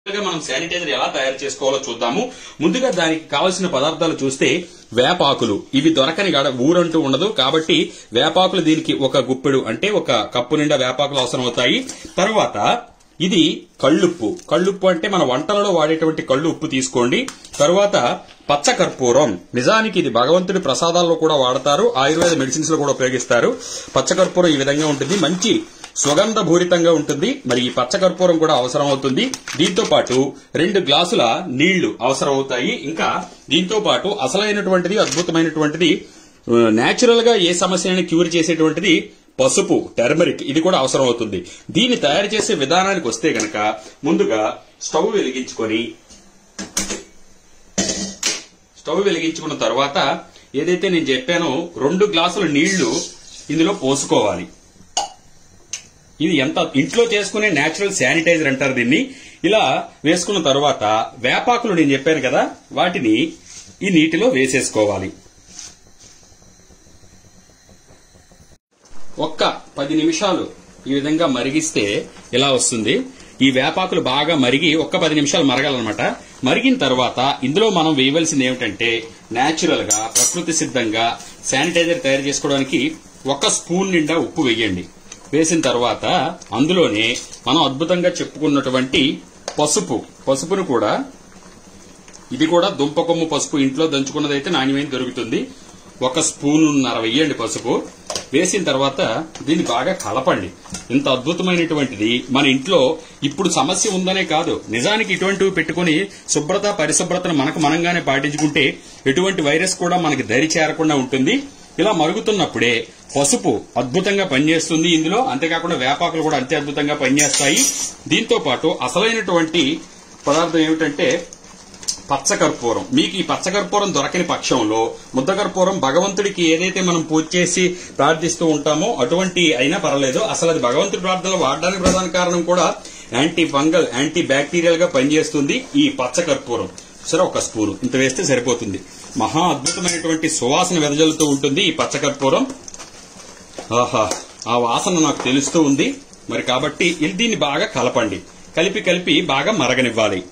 ముందుగా మనం శానిటైజర్ ఎలా తయారు చేసుకోవాలో చూద్దాము ముందుగా దానికి కావలసిన పదార్థాలు చూస్తే వేపాకులు ఇవి దొరకని గడ ఊరంటూ ఉండదు కాబట్టి వేపాకులు దీనికి ఒక గుప్పెడు అంటే ఒక కప్పు నిండా వేపాకులు అవసరం అవుతాయి తర్వాత ఇది కళ్ళుప్పు కళ్ళుప్పు అంటే మన వంటలలో వాడేటువంటి కళ్ళు ఉప్పు తీసుకోండి తరువాత పచ్చ కర్పూరం నిజానికి ఇది భగవంతుడి ప్రసాదాల్లో కూడా వాడతారు ఆయుర్వేద మెడిసిన్స్ లో కూడా ఉపయోగిస్తారు పచ్చ కర్పూరం ఈ విధంగా ఉంటుంది మంచి సుగంధ భూరితంగా ఉంటుంది మరి ఈ పచ్చ కర్పూరం కూడా అవసరం అవుతుంది దీంతో పాటు రెండు గ్లాసుల నీళ్లు అవసరం అవుతాయి ఇంకా దీంతో పాటు అసలైనటువంటిది అద్భుతమైనటువంటిది నేచురల్ గా ఏ సమస్యని క్యూర్ చేసేటువంటిది పసుపు టర్మరిక్ ఇది కూడా అవసరం అవుతుంది దీన్ని తయారు చేసే విధానానికి వస్తే గనక ముందుగా స్టవ్ వెలిగించుకొని స్టవ్ వెలిగించుకున్న తర్వాత ఏదైతే నేను చెప్పానో రెండు గ్లాసుల నీళ్లు ఇందులో పోసుకోవాలి ఇది ఎంత ఇంట్లో చేసుకునే నేచురల్ శానిటైజర్ అంటారు దీన్ని ఇలా వేసుకున్న తర్వాత వేపాకులు నేను చెప్పాను కదా వాటిని ఈ నీటిలో వేసేసుకోవాలి ఒక్క పది నిమిషాలు ఈ విధంగా మరిగిస్తే ఇలా వస్తుంది ఈ వేపాకులు బాగా మరిగి ఒక్క పది నిమిషాలు మరగాలన్నమాట మరిగిన తర్వాత ఇందులో మనం వేయవలసింది ఏమిటంటే నేచురల్ గా ప్రకృతి సిద్ధంగా శానిటైజర్ తయారు చేసుకోవడానికి ఒక స్పూన్ నిండా ఉప్పు వేయండి వేసిన తర్వాత అందులోనే మనం అద్భుతంగా చెప్పుకున్నటువంటి పసుపు పసుపును కూడా ఇది కూడా దుంప కొమ్ము పసుపు ఇంట్లో దంచుకున్నదైతే నాణ్యమైన దొరుకుతుంది ఒక స్పూన్నర వెయ్యండి పసుపు వేసిన తర్వాత దీన్ని బాగా కలపండి ఇంత అద్భుతమైనటువంటిది మన ఇంట్లో ఇప్పుడు సమస్య ఉందనే కాదు నిజానికి ఇటువంటివి పెట్టుకుని శుభ్రత పరిశుభ్రతను మనకు మనంగానే పాటించుకుంటే ఎటువంటి వైరస్ కూడా మనకి దరి చేరకుండా ఉంటుంది ఇలా మరుగుతున్నప్పుడే పసుపు అద్భుతంగా పనిచేస్తుంది ఇందులో అంతేకాకుండా వేపాకులు కూడా అంతే అద్భుతంగా పనిచేస్తాయి దీంతో పాటు అసలైనటువంటి పదార్థం ఏమిటంటే పచ్చకర్పూరం మీకు ఈ పచ్చకర్పూరం దొరకని పక్షంలో ముద్దకర్పూరం భగవంతుడికి ఏదైతే మనం పూజ చేసి ప్రార్థిస్తూ ఉంటామో అటువంటి అయినా పర్వాలేదు అసలు అది భగవంతుడి ప్రార్థనలో వాడడానికి ప్రధాన కారణం కూడా యాంటీ ఫంగల్ యాంటీ బ్యాక్టీరియల్ గా పనిచేస్తుంది ఈ పచ్చకర్పూరం సరే ఒక స్పూను ఇంత వేస్తే సరిపోతుంది మహా అద్భుతమైనటువంటి సువాసన వెదజల్లుతూ ఉంటుంది ఈ పచ్చకర్పూరం ఆహా ఆ వాసన నాకు తెలుస్తూ ఉంది మరి కాబట్టి ఇది దీన్ని బాగా కలపండి కలిపి కలిపి బాగా మరగనివ్వాలి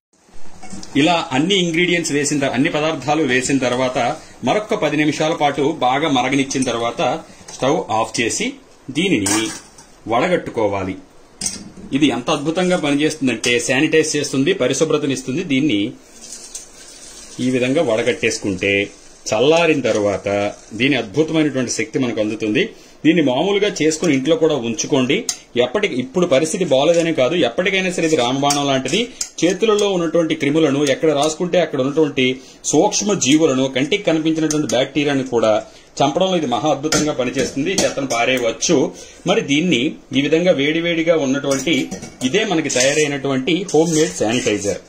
ఇలా అన్ని ఇంగ్రీడియంట్స్ వేసిన తర్వా- అన్ని పదార్థాలు వేసిన తర్వాత మరొక పది నిమిషాల పాటు బాగా మరగనిచ్చిన తర్వాత స్టవ్ ఆఫ్ చేసి దీనిని వడగట్టుకోవాలి ఇది ఎంత అద్భుతంగా పనిచేస్తుందంటే శానిటైజ్ చేస్తుంది పరిశుభ్రతనిస్తుంది దీన్ని ఈ విధంగా వడగట్టేసుకుంటే చల్లారిన తర్వాత దీని అద్భుతమైనటువంటి శక్తి మనకు అందుతుంది దీన్ని మామూలుగా చేసుకుని ఇంట్లో కూడా ఉంచుకోండి ఎప్పటికి ఇప్పుడు పరిస్థితి బాగోలేదనే కాదు ఎప్పటికైనా సరే ఇది రామబాణం లాంటిది చేతులలో ఉన్నటువంటి క్రిములను ఎక్కడ రాసుకుంటే అక్కడ ఉన్నటువంటి సూక్ష్మ జీవులను కంటికి కనిపించినటువంటి బ్యాక్టీరియాని కూడా చంపడంలో ఇది మహా అద్భుతంగా పనిచేస్తుంది చెత్తను పారేయవచ్చు మరి దీన్ని ఈ విధంగా వేడివేడిగా ఉన్నటువంటి ఇదే మనకి తయారైనటువంటి హోమ్ మేడ్ శానిటైజర్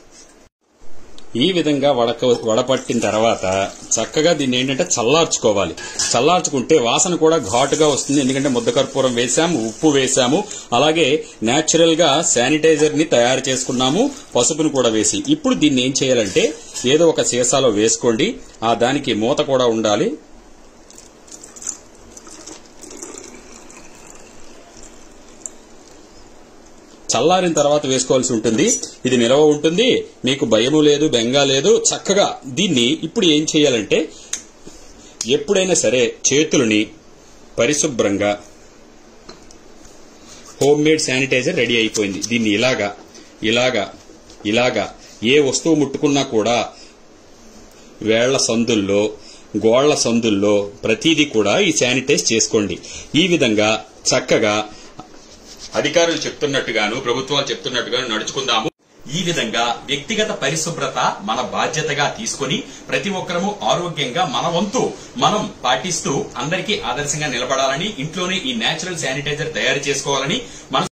ఈ విధంగా వడక వడపట్టిన తర్వాత చక్కగా దీన్ని ఏంటంటే చల్లార్చుకోవాలి చల్లార్చుకుంటే వాసన కూడా ఘాటుగా వస్తుంది ఎందుకంటే ముద్దకర్పూరం వేసాము ఉప్పు వేసాము అలాగే నేచురల్ గా శానిటైజర్ ని తయారు చేసుకున్నాము పసుపును కూడా వేసి ఇప్పుడు దీన్ని ఏం చేయాలంటే ఏదో ఒక సీసాలో వేసుకోండి ఆ దానికి మూత కూడా ఉండాలి చల్లారిన తర్వాత వేసుకోవాల్సి ఉంటుంది ఇది నిలవ ఉంటుంది మీకు భయము లేదు బెంగ లేదు చక్కగా దీన్ని ఇప్పుడు ఏం చేయాలంటే ఎప్పుడైనా సరే చేతులని పరిశుభ్రంగా హోమ్ మేడ్ శానిటైజర్ రెడీ అయిపోయింది దీన్ని ఇలాగా ఇలాగా ఇలాగా ఏ వస్తువు ముట్టుకున్నా కూడా వేళ్ల సందుల్లో గోళ్ల సందుల్లో ప్రతిదీ కూడా ఈ శానిటైజ్ చేసుకోండి ఈ విధంగా చక్కగా అధికారులు చెప్తున్నట్టుగాను ప్రభుత్వాలు చెప్తున్నట్టుగాను నడుచుకుందాము ఈ విధంగా వ్యక్తిగత పరిశుభ్రత మన బాధ్యతగా తీసుకొని ప్రతి ఒక్కరము ఆరోగ్యంగా మన వంతు మనం పాటిస్తూ అందరికీ ఆదర్శంగా నిలబడాలని ఇంట్లోనే ఈ నేచురల్ శానిటైజర్ తయారు చేసుకోవాలని మన